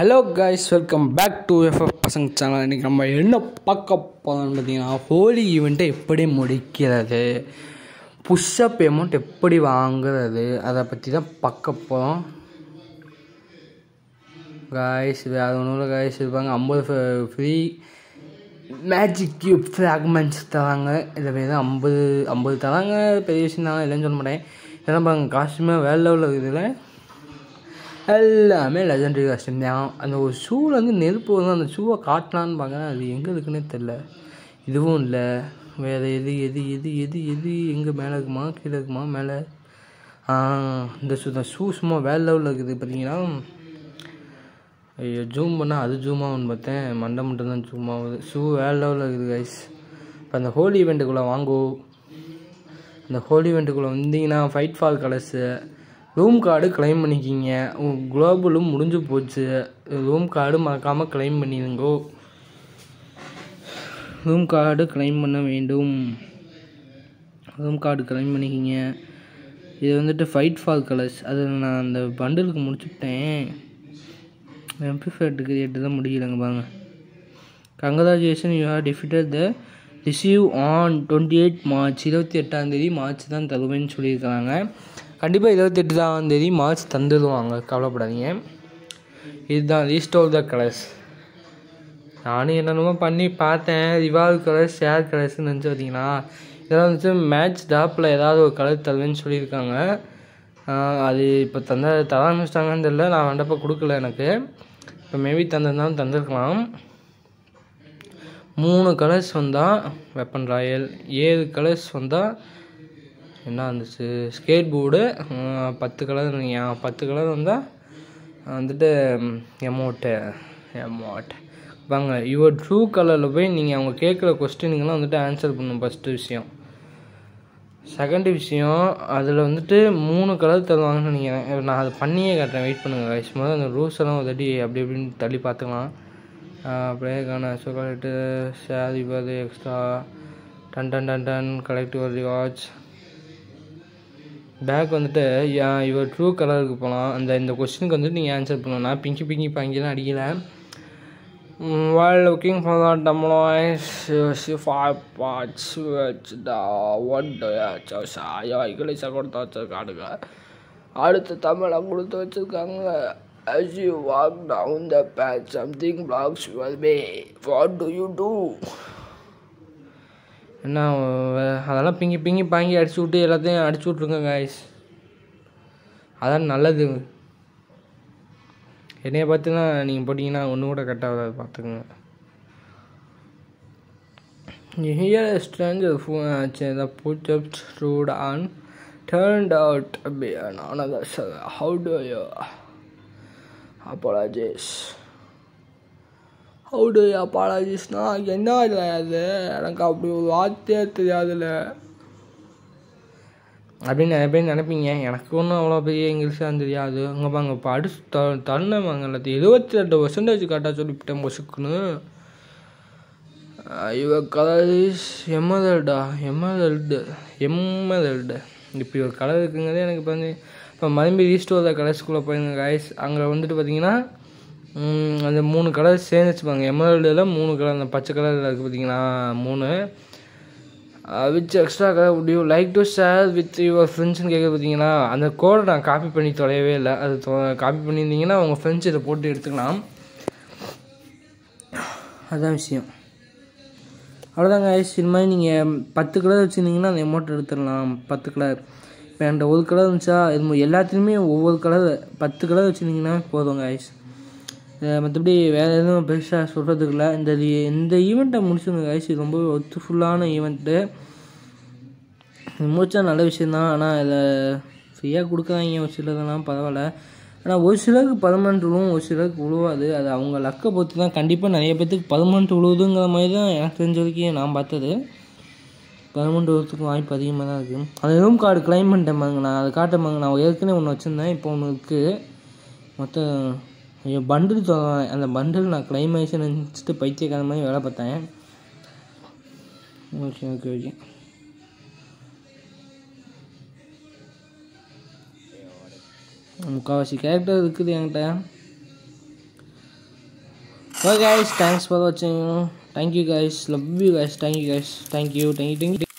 Hello guys welcome back to FF பசங்க channel இன்றைக்கி நம்ம என்ன பார்க்க போகிறோம்னு பார்த்தீங்கன்னா ஹோலி ஈவெண்ட்டை எப்படி முடிக்கிறது புஷ்அப் அமௌண்ட் எப்படி வாங்குறது அதை பற்றி தான் பார்க்க போகிறோம் காய்ஸ் வேறு ஒன்றும் இல்லை காய்ஸ் இருப்பாங்க ஐம்பது ஃப்ரீ மேஜிக் கியூப் ஃப்ராக்மெண்ட்ஸ் தராங்க இதில் வேறு ஐம்பது ஐம்பது தராங்க பெரிய விஷயம் தாங்க இல்லைன்னு சொல்ல மாட்டேன் இதெல்லாம் பாருங்க காஸ்ட்யூமே வேறு லெவலில் இதில் எல்லாமே லெஜண்டரி காஸ்டியூம் தான் அந்த ஒரு ஷூவில் வந்து நெருப்பு வந்து அந்த ஷூவை காட்டலான்னு பார்க்க அது எங்கே இருக்குன்னே தெரில இதுவும் இல்லை வேறு எது எது எது எது எது எங்கே மேலே இருக்குமா கீழே இருக்குமா மேலே இந்த ஷூ தான் ஷூ சும்மா வேறு லெவலில் இருக்குது பார்த்தீங்கன்னா ஐயோ ஜூம் பண்ணால் அது ஜூம் ஆகும்னு பார்த்தேன் மண்டை மட்டும் தான் ஜூம் ஆகுது ஷூ வேறு லெவலில் இருக்குது கைஸ் இப்போ அந்த ஹோலி இவெண்ட்டுக்குள்ளே வாங்கோ அந்த ஹோலி இவெண்ட்டுக்குள்ளே வந்தீங்கன்னா fight fall colours room card claim பண்ணிக்கிங்க குளோபலும் முடிஞ்சு போச்சு ரூம் கார்டு மறக்காமல் கிளைம் பண்ணிடுங்கோ ரூம் கார்டு கிளைம் பண்ண வேண்டும் ரூம் கார்டு கிளைம் பண்ணிக்கிங்க இது வந்துட்டு ஃபைட் ஃபால் கலர்ஸ் அது நான் அந்த பண்டிலுக்கு முடிச்சுட்டேன் எம்பி ஃபேட்டுக்கு எட்டு தான் முடியலங்க பாருங்க congratulations you have defeated the receive on twenty eight March இருபத்தி எட்டாந்தேதி மார்ச் தான் தருவேன்னு சொல்லியிருக்காங்க கண்டிப்பாக இருபத்தெட்டு தான் தேதி மார்ச் தந்துடுவாங்க கவலைப்படாதீங்க இதுதான் ரீஸ்டோர் த கலர்ஸ் நானும் என்னென்னமோ பண்ணி பார்த்தேன் ரிவால்வ் கலர்ஸ் ஷேர் கலர்ஸ்னு நினச்சி பார்த்தீங்கன்னா இதெல்லாம் வந்துட்டு மேட்ச் டாப்பில் ஏதாவது ஒரு கலர் தருவேன்னு சொல்லியிருக்காங்க அது இப்போ தந்த தர ஆரம்பிச்சிட்டாங்கன்னு தெரியல நான் வேண்டப்போ கொடுக்கல எனக்கு இப்போ மேபி தந்திருந்தாலும் தந்திருக்கலாம் மூணு கலர்ஸ் வந்தால் வெப்பன் ராயல் ஏழு கலர்ஸ் வந்தால் என்ன வந்துச்சு ஸ்கேட் போர்டு பத்து கலர் நீங்கள் பத்து கலர் வந்தால் வந்துட்டு எமௌண்ட்டு எமௌண்ட் வாங்க யுவர் ட்ரூ கலரில் போய் நீங்கள் அவங்க கேட்குற கொஸ்டினுங்கெல்லாம் வந்துட்டு ஆன்சர் பண்ணணும் ஃபஸ்ட்டு விஷயம் செகண்ட் விஷயம் அதில் வந்துட்டு மூணு கலர் தருவாங்கன்னு நினைக்கிறேன் நான் அதை பண்ணியே காட்டுறேன் வெயிட் பண்ணுங்கள் கைஸ் முதல்ல அந்த ரூல்ஸ் எல்லாம் ஒரு தட்டி அப்படி இப்படின்னு தள்ளி பார்த்துக்கலாம் அப்படியே காண கலெக்ட்டு ஷேர் இவர் extra ton ton ton ton collect ஒரு ரிவார்ட்ஸ் பேக் வந்துட்டு இவர் ட்ரூ கலருக்கு போகலாம் அந்த இந்த கொஸ்டினுக்கு வந்துட்டு நீங்கள் ஆன்சர் பண்ணணும் நான் Pinki Pinki பாங்கிலாம் அடிக்கலை while looking for the demolished she five parts which the what the choice ஐயோ இங்கிலீஷை கொடுத்து வச்சிருக்கானுங்க அடுத்து தமிழை கொடுத்து வச்சிருக்காங்க as you walk down the path something blocks your way what do you do என்ன அதெல்லாம் பிங்கி பிங்கி பாங்கி அடிச்சு விட்டு எல்லாத்தையும் அடிச்சு விட்ருங்க காய்ஸ் அதான் நல்லது என்னைய பார்த்துனா நீங்கள் போட்டிங்கன்னா ஒன்று கூட கட் ஆகாது பார்த்துக்குங்க Here a stranger the push-ups stood on turned out to be another saga. How do you apologize? How do you apologizeனா என்ன இல்லை அது எனக்கு அப்படி ஒரு வார்த்தையே தெரியாதுல்ல அப்படின்னு நிறைய பேர் நினைப்பீங்க எனக்கு ஒன்றும் அவ்வளோ பெரிய இங்கிலீஷாக தெரியாது அங்கே பாங்க இப்போ அடிச்சு த தள்ளவாங்க எல்லாத்தையும் எழுபத்தி ரெண்டு பர்சன்டேஜ் கரெக்டாக சொல்லிவிட்டேன் பொசுக்குன்னு இவ கலர் இஸ் எம்மதல்டா எம்மதல்டு எம்மதல்டு இப்படி ஒரு கலர் இருக்குங்கிறதே எனக்கு இப்போ வந்து இப்போ மறுபடி ரீஸ்டோர் கலர்ஸ்குள்ளே போயிருங்க காய்ஸ் அங்கே வந்துட்டு பார்த்தீங்கன்னா அந்த மூணு கலர் சேர்ந்து வச்சுப்பாங்க எமரல்டில் மூணு கலர் அந்த பச்சை கலரில் இருக்குது பார்த்தீங்கன்னா மூணு which extra colour would you like to share with your ஃப்ரெண்ட்ஸ்னு கேட்க பார்த்தீங்கன்னா அந்த கோடை நான் காப்பி பண்ணி தொலையவே இல்லை அது காப்பி பண்ணியிருந்தீங்கன்னா உங்கள் ஃப்ரெண்ட்ஸ் இதை போட்டு எடுத்துக்கலாம் அதுதான் விஷயம் அவ்வளோதாங்க ஐஸ் இது மாதிரி நீங்கள் பத்து கலர் வச்சுருந்தீங்கன்னா அந்த அமௌண்ட் எடுத்துடலாம் பத்து கலர் இப்போ என்கிட்ட ஒரு கலர் இருந்துச்சா இது எல்லாத்துலேயுமே ஒவ்வொரு கலர் பத்து கலர் வச்சுருந்தீங்கன்னா போதுங்க ஐஸ் மற்றபடி வேறு எதுவும் பெருசாக சொல்கிறதுக்கு இல்லை இந்த இந்த ஈவெண்ட்டை முடிச்சுங்க கைஸ் இது ரொம்ப ஒத்துஃபுல்லான ஈவெண்ட்டு முடிச்சா நல்ல விஷயந்தான் ஆனால் இதில் ஃப்ரீயாக கொடுக்குறாங்க ஒரு சிலதெல்லாம் பரவாயில்ல ஆனால் ஒரு சிலருக்கு பர்மனெண்ட் விழுவும் ஒரு சிலருக்கு விழுவாது அது அவங்க லக்கை பொறுத்து தான் கண்டிப்பாக நிறைய பேர்த்துக்கு பர்மனெண்ட் விழுவுதுங்கிற மாதிரி தான் எனக்கு தெரிஞ்ச வரைக்கும் நான் பார்த்தது பர்மனெண்ட் விழுறதுக்கு வாய்ப்பு அதிகமாக தான் இருக்குது அந்த ரூம் கார்டு கிளைம் பண்ணிட்டேன் பாருங்க நான் அதை காட்ட பாருங்க நான் ஏற்கனவே ஒன்று வச்சுருந்தேன் இப்போ ஒன்று இருக்குது மொத்தம் ஐயோ பண்டில் சொல்லுவேன் அந்த பண்டில் நான் கிளைமேஷன் நினச்சிட்டு பைத்தியக்கார மாதிரி வேலை பார்த்தேன் ஓகே ஓகே ஓகே முக்கால்வாசி கேரக்டர் இருக்குது என்கிட்ட ஓகே கைஸ் தேங்க்ஸ் ஃபார் வாட்சிங் thank you guys love you guys thank you guys thank you thank you thank you